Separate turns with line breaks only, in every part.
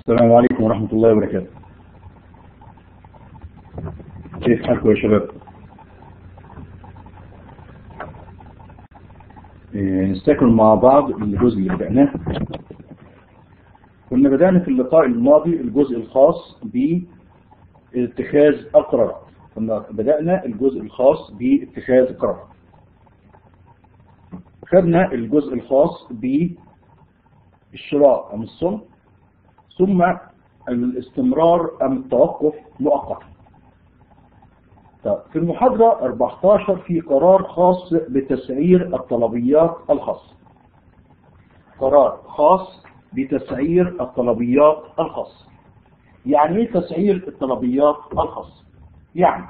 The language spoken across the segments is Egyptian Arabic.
السلام عليكم ورحمة الله وبركاته كيف حالكم يا شباب إيه، نستكمل مع بعض الجزء اللي بدأناه كنا بدأنا في اللقاء الماضي الجزء الخاص باتخاذ القرارات كنا بدأنا الجزء الخاص باتخاذ القرارات خدنا الجزء الخاص بالشراء أم الصنع ثم الاستمرار أم التوقف مؤقتا طيب في المحاضرة 14 في قرار خاص بتسعير الطلبيات الخاصة قرار خاص بتسعير الطلبيات الخاصة يعني ايه تسعير الطلبيات الخاصة يعني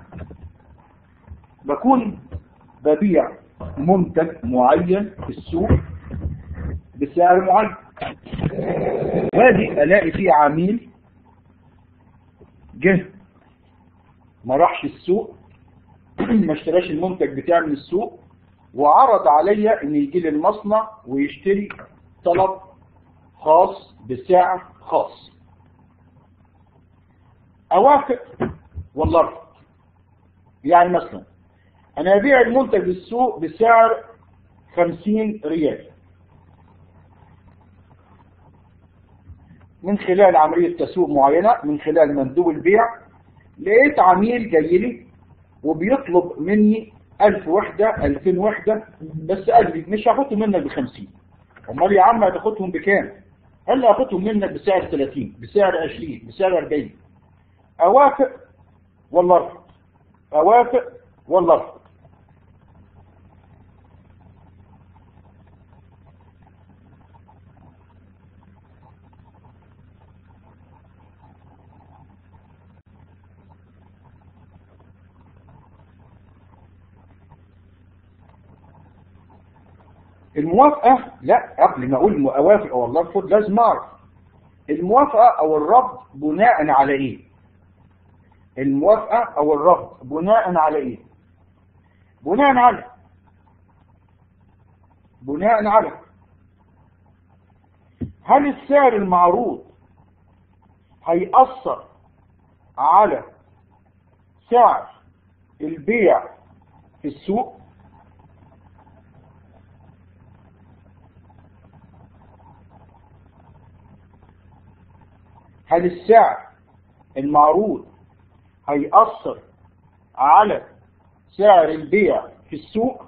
بكون ببيع منتج معين في السوق بسعر معين وادي الاقي فيه عميل جه ما راحش السوق ما اشتراش المنتج بتاعي من السوق وعرض عليا ان يجي لي المصنع ويشتري طلب خاص بسعر خاص اوافق ولا ارفض يعني مثلا انا ابيع المنتج في السوق بسعر 50 ريال من خلال عملية تسويق معينة من خلال مندوب البيع لقيت عميل جاي لي وبيطلب مني 1000 وحدة 2000 وحدة بس قال لي مش هاخدهم منك ب 50 امال يا عم هتاخدهم بكام؟ قال لي هاخدهم منك بسعر 30 بسعر 20 بسعر 40 اوافق ولا ارفض؟ اوافق ولا ارفض؟ الموافقة لا قبل ما اقول اوافق او الله ارفض لازم اعرف الموافقة او الرفض بناء على ايه الموافقة او الرفض بناء على ايه بناء على بناء على هل السعر المعروض هيأثر على سعر البيع في السوق هل السعر المعروض هيأثر على سعر البيع في السوق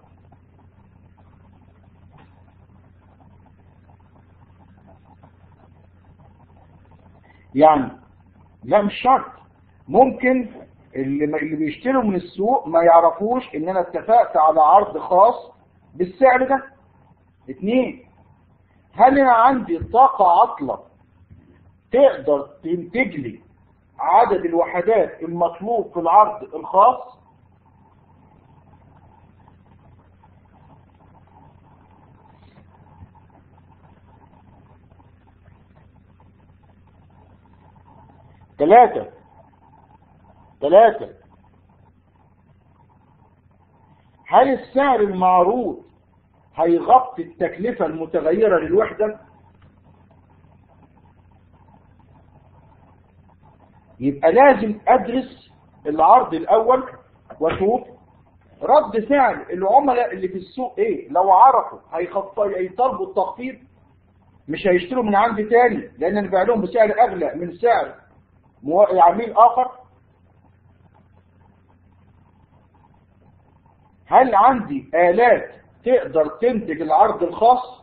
يعني لا مش شرط ممكن اللي اللي بيشتروا من السوق ما يعرفوش ان انا اتفقت على عرض خاص بالسعر ده اتنين هل انا عندي طاقة عطلة تقدر تنتج لي عدد الوحدات المطلوب في العرض الخاص ثلاثة ثلاثة هل السعر المعروض هيغطي التكلفة المتغيرة للوحدة يبقى لازم ادرس العرض الاول واشوف رد فعل العملاء اللي في السوق ايه لو عرفوا هيطلبوا التخفيض مش هيشتروا من عندي تاني لان انا لهم بسعر اغلى من سعر عميل اخر هل عندي الات تقدر تنتج العرض الخاص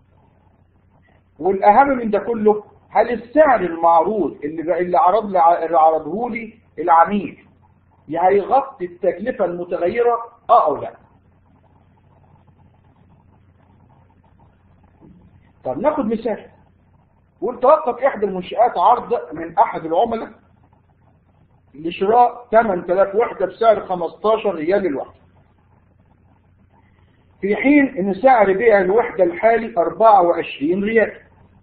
والاهم من ده كله هل السعر المعروض اللي اللي عرض لي اللي عرضه لي العميل هيغطي التكلفه المتغيره اه او لا طب ناخد مثال قول توقف احدى المنشآت عرض من احد العملاء لشراء 8000 وحده بسعر 15 ريال الوحده في حين ان سعر بيع الوحده الحالي 24 ريال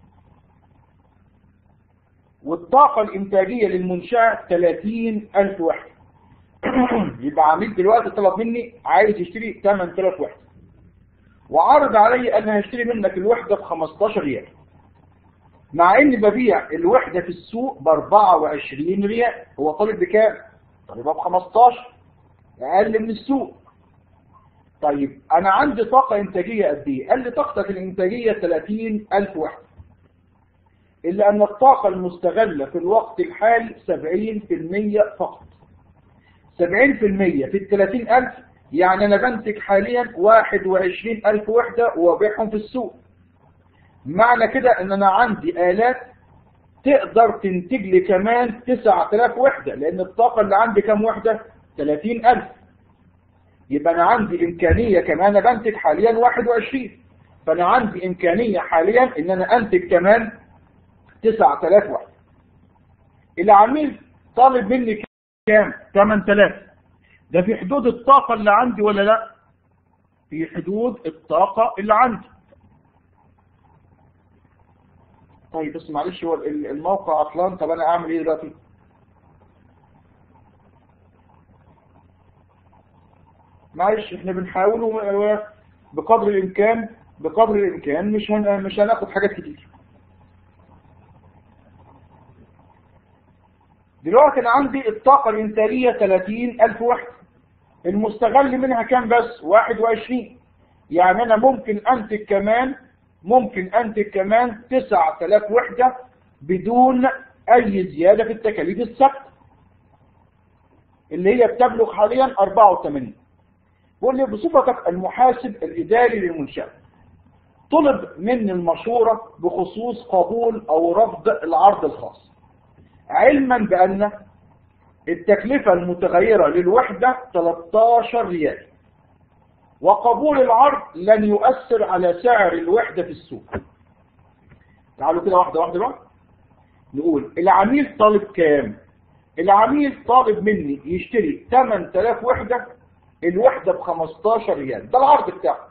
والطاقة الإنتاجية للمنشأة 30 ألف وحدة يبقى عميل دلوقتي طلب مني عايز يشتري 8000 وحدة وعرض علي أن هشتري منك الوحدة ب 15 ريال مع اني ببيع الوحدة في السوق ب 24 ريال هو طالب بكام؟ طالبها ب 15 اقل من السوق طيب انا عندي طاقة انتاجية قد ايه؟ قال لي طاقتك الانتاجية 30000 وحدة الا ان الطاقة المستغلة في الوقت الحالي 70% فقط 70% في ال 30000 يعني انا بنتج حاليا 21000 وحدة وبيعهم في السوق معنى كده ان انا عندي آلات تقدر تنتج لي كمان 9000 وحدة لان الطاقة اللي عندي كام وحدة 30000 يبقى انا عندي امكانية كمان انا بنتج حاليا 21 فانا عندي امكانية حاليا ان انا انتج كمان 9000 وحدة العميل طالب مني كام 8000 ده في حدود الطاقة اللي عندي ولا لا في حدود الطاقة اللي عندي طيب بس معلش هو الموقع عطلان طب انا اعمل ايه دلوقتي معلش احنا بنحاول بقدر الامكان بقدر الامكان مش هن... مش هناخد حاجات كتير دلوقتي انا عندي الطاقة الانتاجية 30000 وحدة المستغل منها كام بس 21 يعني انا ممكن انتج كمان ممكن انتج كمان 9000 وحدة بدون اي زيادة في التكاليف الثابته اللي هي بتبلغ حاليا 84 بقول لي بصفتك المحاسب الاداري للمنشأة طلب مني المشورة بخصوص قبول او رفض العرض الخاص علما بان التكلفة المتغيرة للوحدة 13 ريال وقبول العرض لن يؤثر على سعر الوحدة في السوق تعالوا كده واحدة واحدة بقى نقول العميل طالب كام العميل طالب مني يشتري 8000 وحدة الوحدة ب 15 ريال ده العرض بتاعه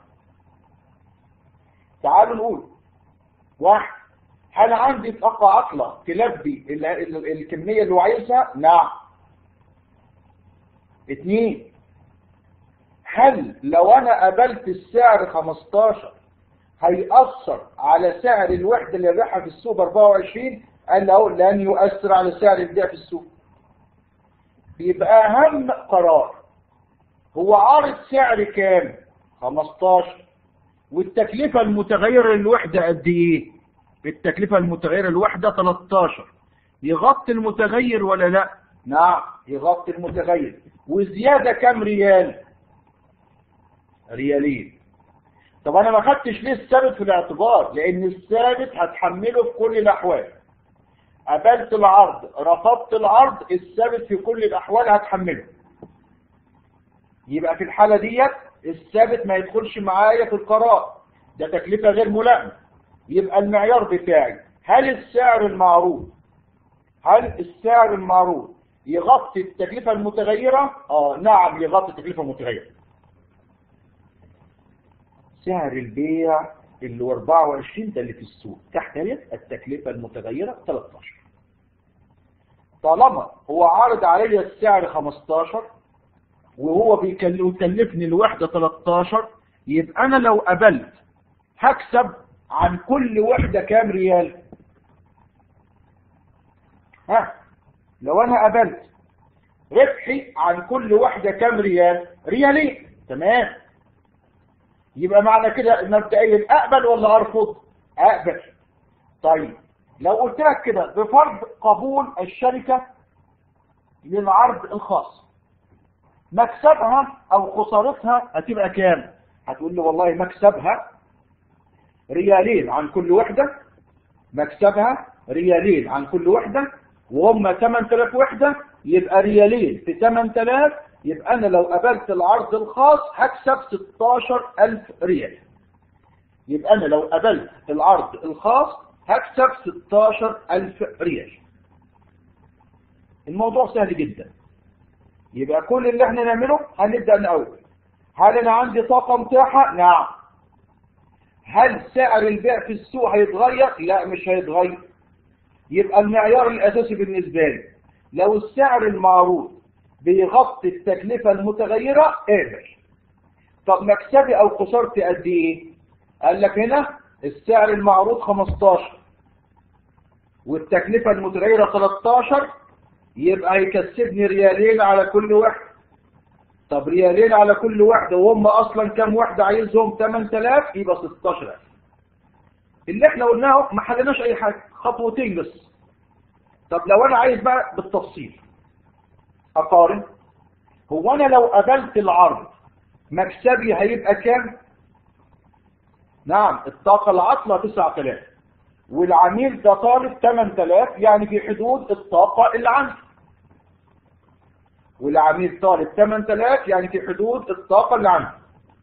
تعالوا نقول واحد هل عندي طاقة عطلة تلبي ال ال الكمية اللي هو عايزها نعم اثنين هل لو انا قبلت السعر 15 هيأثر على سعر الوحدة اللي بيعها في السوق ب 24 قال له لن يؤثر على سعر البيع في السوق يبقى اهم قرار هو عارض سعر كام 15 والتكلفة المتغيرة للوحدة قد ايه التكلفة المتغيرة للوحدة 13 يغطي المتغير ولا لا نعم يغطي المتغير وزيادة كام ريال ريالين طب انا ما خدتش ليه الثابت في الاعتبار لان الثابت هتحمله في كل الاحوال قبلت العرض رفضت العرض الثابت في كل الاحوال هتحمله يبقى في الحالة ديت الثابت ما يدخلش معايا في القرار ده تكلفة غير ملائمة يبقى المعيار بتاعي هل السعر المعروض هل السعر المعروض يغطي التكلفة المتغيرة اه نعم يغطي التكلفة المتغيرة سعر البيع اللي هو 24 ده اللي في السوق تحت التكلفة المتغيرة 13 طالما هو عارض عليا السعر 15 وهو بيكلفني الوحدة 13 يبقى انا لو قبلت هكسب عن كل وحدة كام ريال ها لو انا قبلت ربحي عن كل وحدة كام ريال ريالين تمام يبقى معنى كده مبدئيا اقبل ولا ارفض اقبل طيب لو قلت لك كده بفرض قبول الشركة للعرض الخاص مكسبها او خسارتها هتبقى كام هتقول لي والله مكسبها ريالين عن كل وحدة مكسبها ريالين عن كل وحدة وهم 8000 وحدة يبقى ريالين في 8000 يبقى أنا لو قبلت العرض الخاص هكسب 16000 ريال يبقى أنا لو قبلت العرض الخاص هكسب 16000 ريال الموضوع سهل جدا يبقى كل اللي احنا نعمله هنبدأ نقول هل أنا عندي طاقة متاحة؟ نعم هل سعر البيع في السوق هيتغير؟ لا مش هيتغير يبقى المعيار الأساسي بالنسبة لي لو السعر المعروض بيغطي التكلفة المتغيرة اقبل طب مكسبي أو خسارتي قد إيه؟ قال لك هنا السعر المعروض 15 والتكلفة المتغيرة 13 يبقى هيكسبني ريالين على كل واحد طب ريالين على كل واحدة وهم أصلا كام واحدة عايزهم 8000 يبقى 16000 اللي احنا قلناه ما حلناش أي حاجة خطوتين بس طب لو أنا عايز بقى بالتفصيل أقارن هو أنا لو قبلت العرض مكسبي هيبقى كام؟ نعم الطاقة العطلة 9000 والعميل ده طالب 8000 يعني في حدود الطاقة اللي عندي والعميل طالب 8000 يعني في حدود الطاقة اللي عندي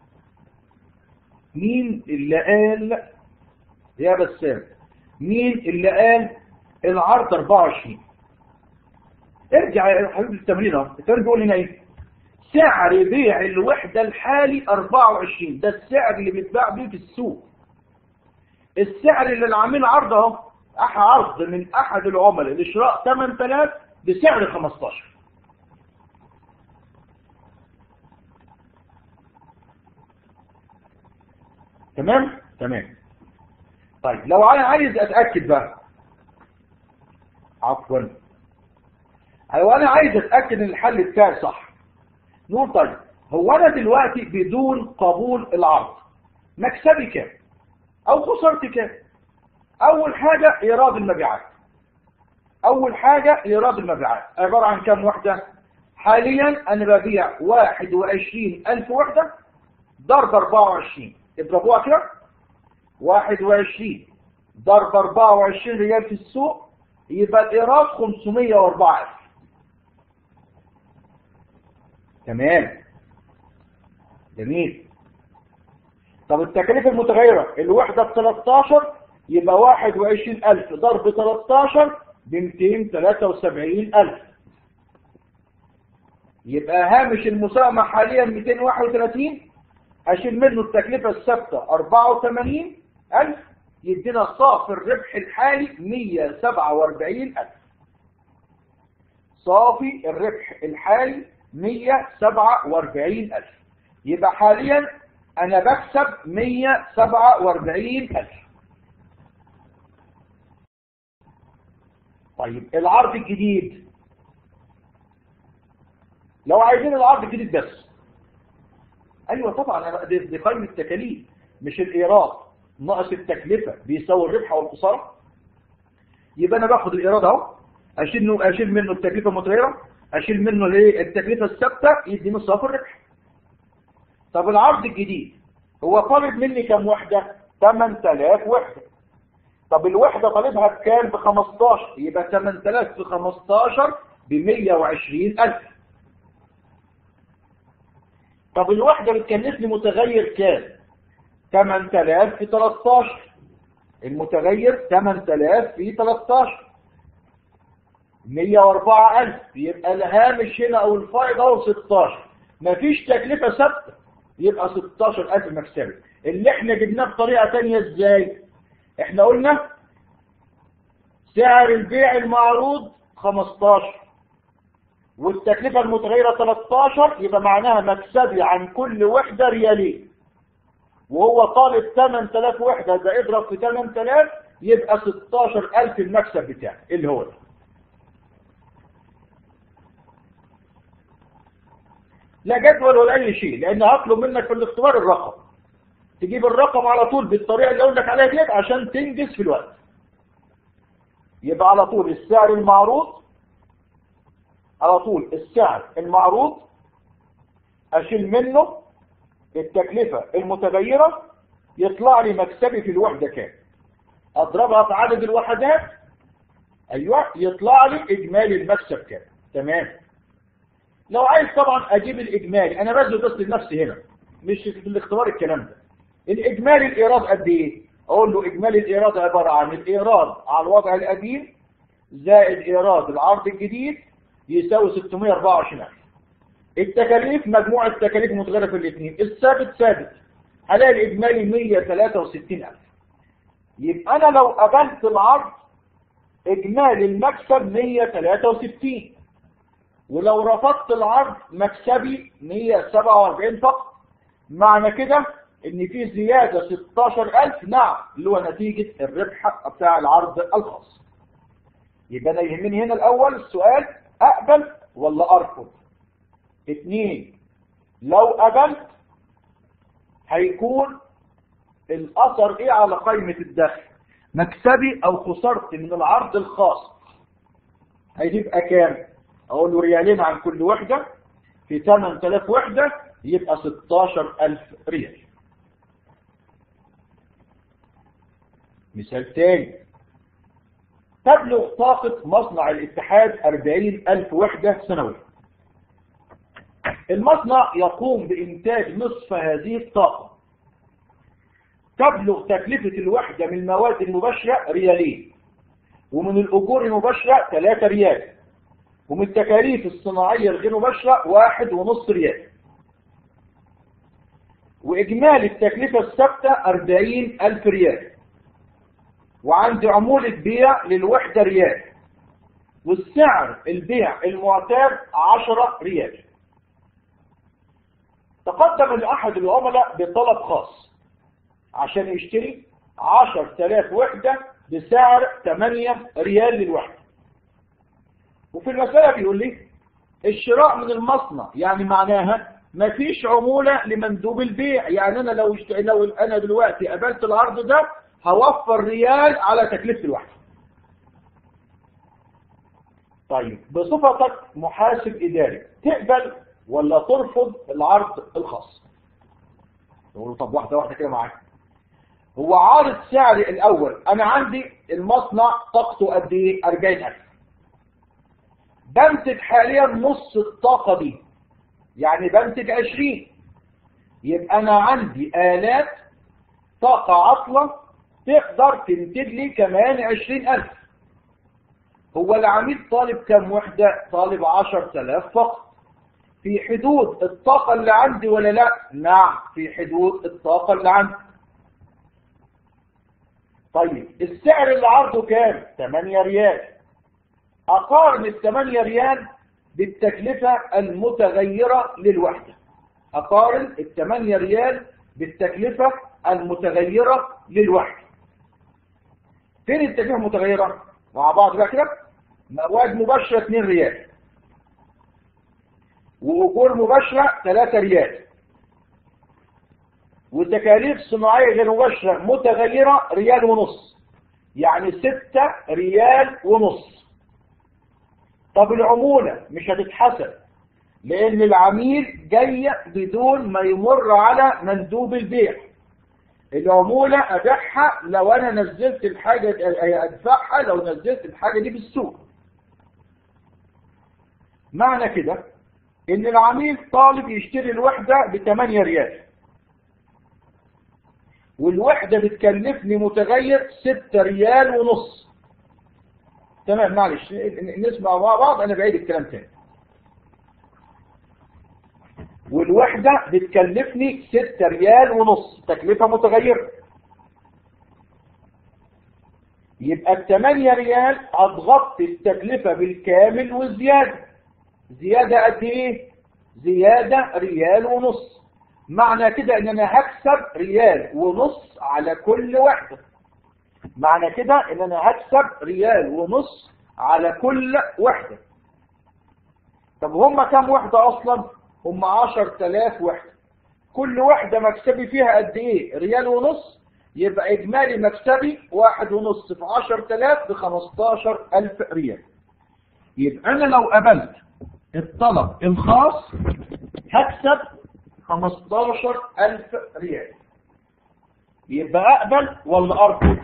مين اللي قال يا بسام مين اللي قال العرض 24 ارجع يا حبيبي التمرين اهو التمرين بيقول لنا ايه سعر بيع الوحدة الحالي 24 ده السعر اللي بيتباع بيه في السوق السعر اللي العميل عرضه اهو عرض من احد العملاء لشراء 8000 بسعر 15 تمام تمام طيب لو انا عايز اتاكد بقى عفوا لو انا عايز اتاكد ان الحل بتاعي صح نقول طيب هو انا دلوقتي بدون قبول العرض مكسبي كام او خسارتي كام اول حاجه ايراد المبيعات اول حاجه ايراد المبيعات عباره عن كام وحده حاليا انا ببيع 21000 وحده ضرب 24 اضربوها كده 21 ضرب 24 ريال في السوق يبقى الايراد 504000 تمام جميل طب التكاليف المتغيرة الوحدة ب 13 يبقى 21000 ضرب 13 ب 273000 يبقى هامش المساهمة حاليا 231 أشيل منه التكلفة الثابتة 84000 يدينا صافي الربح الحالي 147000 صافي الربح الحالي 147000 يبقى حاليا أنا بكسب 147000 طيب العرض الجديد لو عايزين العرض الجديد بس ايوه طبعا دي, دي قائمه التكاليف مش الايراد ناقص التكلفه بيساوي الربح والخساره يبقى انا باخد الايراد اهو اشيل منه اشيل منه التكلفه المتغيره اشيل منه الايه التكلفه الثابته يديني صافي الربح طب العرض الجديد هو طالب مني كام وحده 8000 وحده طب الوحده طالبها بكام ب 15 يبقى 8000 في 15 ب 120000 طب الوحدة بتكلفني متغير كام 8000 في 13 المتغير 8000 في 13 104000 يبقى الهامش هنا او الفائض اهو 16 مفيش تكلفة ثابتة يبقى 16000 مكسبي اللي احنا جبناه بطريقة تانية ازاي احنا قلنا سعر البيع المعروض 15 والتكلفة المتغيرة 13 يبقى معناها مكسبي عن كل وحدة ريالين وهو طالب 8000 وحدة ده اضرب في 8000 يبقى 16000 المكسب بتاعي اللي هو ده لا جدول ولا اي شيء لان هطلب منك في الاختبار الرقم تجيب الرقم على طول بالطريقة اللي اقول لك عليها ديت عشان تنجز في الوقت يبقى على طول السعر المعروض على طول السعر المعروض اشيل منه التكلفة المتغيرة يطلع لي مكسبي في الوحدة كام اضربها في عدد الوحدات ايوه يطلع لي اجمالي المكسب كام تمام لو عايز طبعا اجيب الاجمالي انا بزل بس لنفسي هنا مش في الاختبار الكلام ده الاجمالي الايراد قد ايه اقول له اجمالي الايراد عبارة عن الايراد على الوضع القديم زائد ايراد العرض الجديد يساوي 624000 التكاليف مجموع التكاليف متغيرة في الاثنين الثابت ثابت هلاقي الاجمالي 163000 يبقى انا لو قبلت العرض اجمالي المكسب 163 ولو رفضت العرض مكسبي 147 فقط معنى كده ان في زيادة 16000 نعم اللي هو نتيجة الربح بتاع العرض الخاص يبقى انا يهمني هنا الاول السؤال اقبل ولا ارفض اثنين لو قبلت هيكون الاثر ايه على قائمة الدخل مكسبي او خسارتي من العرض الخاص هيبقى كام اقول له ريالين عن كل وحدة في 8000 وحدة يبقى 16000 ريال مثال تاني تبلغ طاقة مصنع الاتحاد 40000 وحدة سنويا المصنع يقوم بإنتاج نصف هذه الطاقة تبلغ تكلفة الوحدة من المواد المباشرة ريالين ومن الأجور المباشرة 3 ريال ومن التكاليف الصناعية الغير مباشرة واحد ونص ريال وإجمالي التكلفة الثابتة 40 ألف ريال وعندي عمولة بيع للوحدة ريال والسعر البيع المعتاد 10 ريال تقدم لأحد العملاء بطلب خاص عشان يشتري 10000 وحدة بسعر 8 ريال للوحدة وفي المسألة بيقول لي الشراء من المصنع يعني معناها مفيش عمولة لمندوب البيع يعني أنا لو اشت... لو أنا دلوقتي قبلت العرض ده هوفر ريال على تكلفة الوحدة طيب بصفتك محاسب إداري تقبل ولا ترفض العرض الخاص تقول له طب واحدة واحدة كده معاك هو عارض سعري الأول أنا عندي المصنع طاقته قد إيه 40000 بنتج حاليا نص الطاقة دي يعني بنتج 20 يبقى أنا عندي آلات طاقة عطلة تقدر تنتج لي كمان 20000 هو العميل طالب كم وحدة طالب 10000 فقط في حدود الطاقة اللي عندي ولا لا نعم في حدود الطاقة اللي عندي طيب السعر اللي عرضه كام 8 ريال اقارن ال 8 ريال بالتكلفة المتغيرة للوحدة اقارن ال 8 ريال بالتكلفة المتغيرة للوحدة فين التكلفة المتغيرة مع بعض بقى كده مواد مباشرة 2 ريال وأجور مباشرة 3 ريال وتكاليف صناعية غير مباشرة متغيرة ريال ونص يعني 6 ريال ونص طب العمولة مش هتتحسب لأن العميل جاي بدون ما يمر على مندوب البيع العمولة أبيعها لو أنا نزلت الحاجة أدفعها لو نزلت الحاجة دي بالسوق معنى كده إن العميل طالب يشتري الوحدة ب 8 ريال والوحدة بتكلفني متغير 6 ريال ونص تمام معلش نسمع مع بعض أنا بعيد الكلام تاني والوحدة بتكلفني 6 ريال ونص تكلفة متغيرة يبقى ال 8 ريال هتغطي التكلفة بالكامل والزيادة زيادة قد ايه؟ زيادة ريال ونص معنى كده ان انا هكسب ريال ونص على كل وحدة معنى كده ان انا هكسب ريال ونص على كل وحدة طب هم كام وحدة اصلا؟ هم 10000 وحدة كل وحدة مكسبي فيها قد ايه ريال ونص يبقى اجمالي مكسبي واحد ونص في 10000 ب 15000 ريال يبقى انا لو قبلت الطلب الخاص هكسب 15000 ريال يبقى اقبل ولا ارفض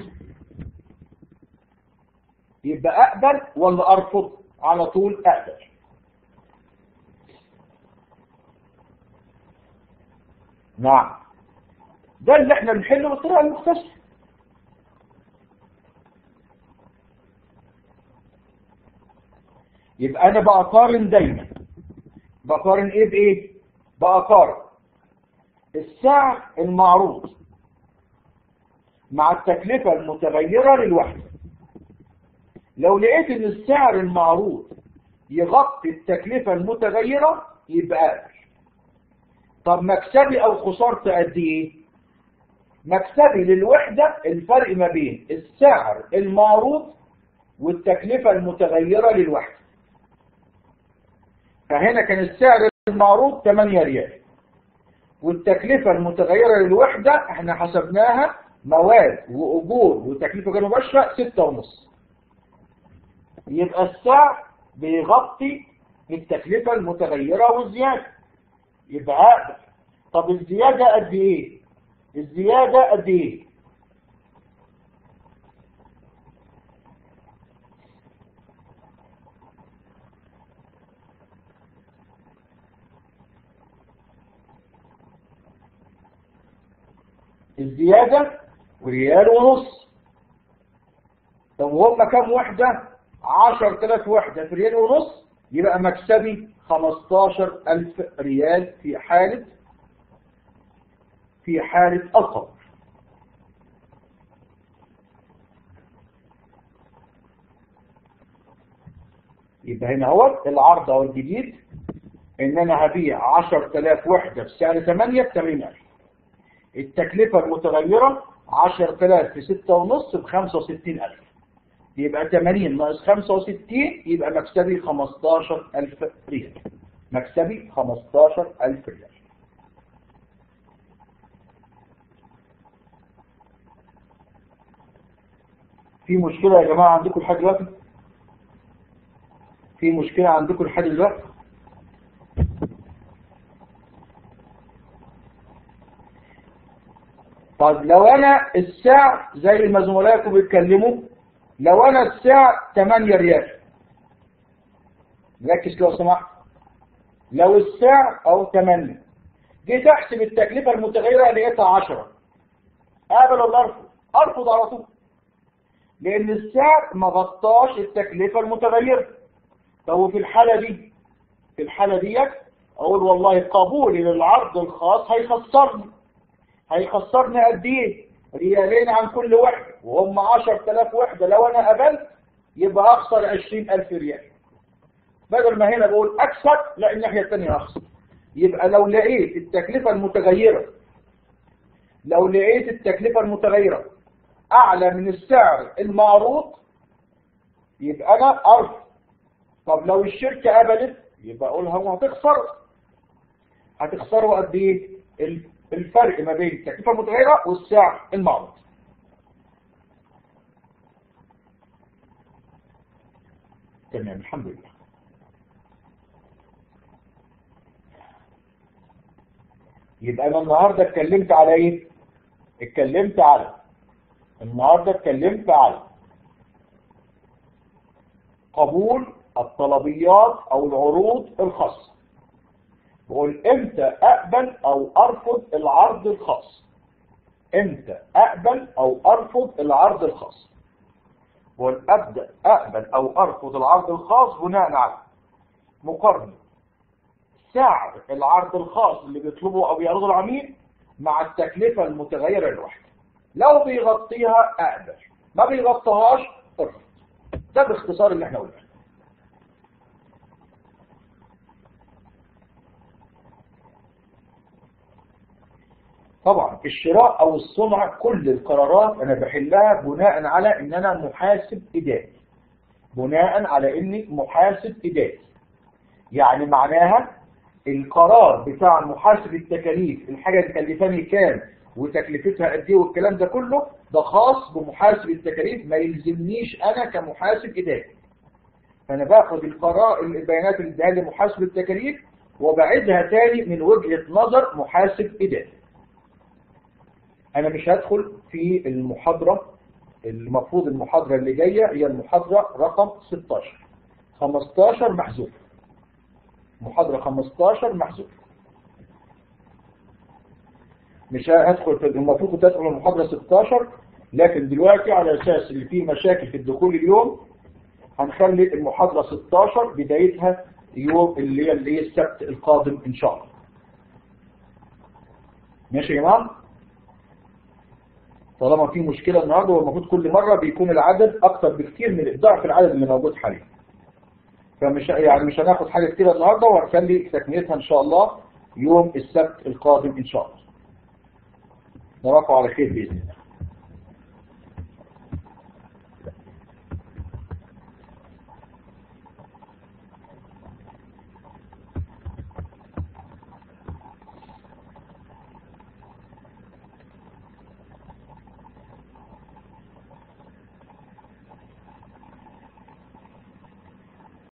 يبقى اقبل ولا ارفض على طول اقبل نعم ده اللي احنا بنحله بالطريقه المختصره يبقى انا بقارن دايما بقارن ايه بايه بقارن السعر المعروض مع التكلفة المتغيرة للوحدة لو لقيت ان السعر المعروض يغطي التكلفة المتغيرة يبقى قابل طب مكسبي او خسارتي قد ايه مكسبي للوحدة الفرق ما بين السعر المعروض والتكلفة المتغيرة للوحدة فهنا كان السعر المعروض 8 ريال والتكلفة المتغيرة للوحدة احنا حسبناها مواد وأجور وتكلفة غير مباشرة ستة ونص يبقى السعر بيغطي التكلفة المتغيرة والزيادة يبقى عقد طب الزيادة قد ايه الزيادة قد ايه الزيادة وريال ونص طب وهم كام وحدة عشر تلاف وحدة في ريال ونص يبقى مكسبي خمستاشر ألف ريال في حالة في حالة القبر يبقى هنا هو العرض او الجديد ان انا هبيع 10000 وحدة بسعر 8 ب 80000 التكلفة المتغيرة 10000 في 6 ونص ب 65000 يبقى 80 ناقص 65 يبقى مكسبي 15000 ريال مكسبي 15000 ريال في مشكلة يا جماعة عندكم لحد دلوقتي في مشكلة عندكم لحد دلوقتي طب لو انا السعر زي ما زملائكم بيتكلموا لو انا السعر 8 ريال ركز لو سمحت لو السعر او 8 جيت احسب التكلفة المتغيرة لقيتها 10 اقبل ولا ارفض ارفض على طول لان السعر ما غطاش التكلفة المتغيرة طب في الحالة دي في الحالة ديت اقول والله قبولي للعرض الخاص هيخسرني هيخسرني قد ايه ريالين عن كل وحدة وهم 10000 وحدة لو انا قبلت يبقى اخسر 20000 ريال بدل ما هنا بقول اكسب لا الناحية الثانية اخسر يبقى لو لقيت التكلفة المتغيرة لو لقيت التكلفة المتغيرة اعلى من السعر المعروض يبقى انا ارفض طب لو الشركة قبلت يبقى اقولها وهتخسر هتخسروا قد ايه الفرق ما بين التكلفة المتغيرة والسعر المعروض تمام الحمد لله يبقى انا النهاردة اتكلمت على ايه اتكلمت على النهاردة اتكلمت على قبول الطلبيات او العروض الخاصة بقول امتى اقبل او ارفض العرض الخاص امتى اقبل او ارفض العرض الخاص بقول ابدا اقبل او ارفض العرض الخاص بناء على مقارنه سعر العرض الخاص اللي بيطلبه او يعرضه العميل مع التكلفه المتغيره الواحده لو بيغطيها اقبل ما بيغطيهاش ارفض ده باختصار اللي احنا قلناه طبعا الشراء او الصنع كل القرارات انا بحلها بناء على ان انا محاسب اداري بناء على اني محاسب اداري يعني معناها القرار بتاع محاسب التكاليف الحاجة اللي كلفاني كام وتكلفتها قد ايه والكلام ده كله ده خاص بمحاسب التكاليف ما يلزمنيش انا كمحاسب اداري فانا باخد القرار البيانات اللي اداها لي محاسب التكاليف وبعدها تاني من وجهة نظر محاسب اداري انا مش هدخل في المحاضرة المفروض المحاضرة اللي جاية هي المحاضرة رقم 16 15 محذوف محاضرة 15 محذوف مش هدخل في المفروض كنت ادخل المحاضرة 16 لكن دلوقتي على اساس اللي فيه مشاكل في الدخول اليوم هنخلي المحاضرة 16 بدايتها يوم اللي هي اللي هي السبت القادم ان شاء الله ماشي يا جماعه طالما في مشكلة النهاردة والمفروض كل مرة بيكون العدد أكتر بكتير من الضعف العدد اللي موجود حاليا فمش يعني مش هناخد حاجة كتير النهاردة وهنخلي تكملتها إن شاء الله يوم السبت القادم إن شاء الله نراكم على خير بإذن الله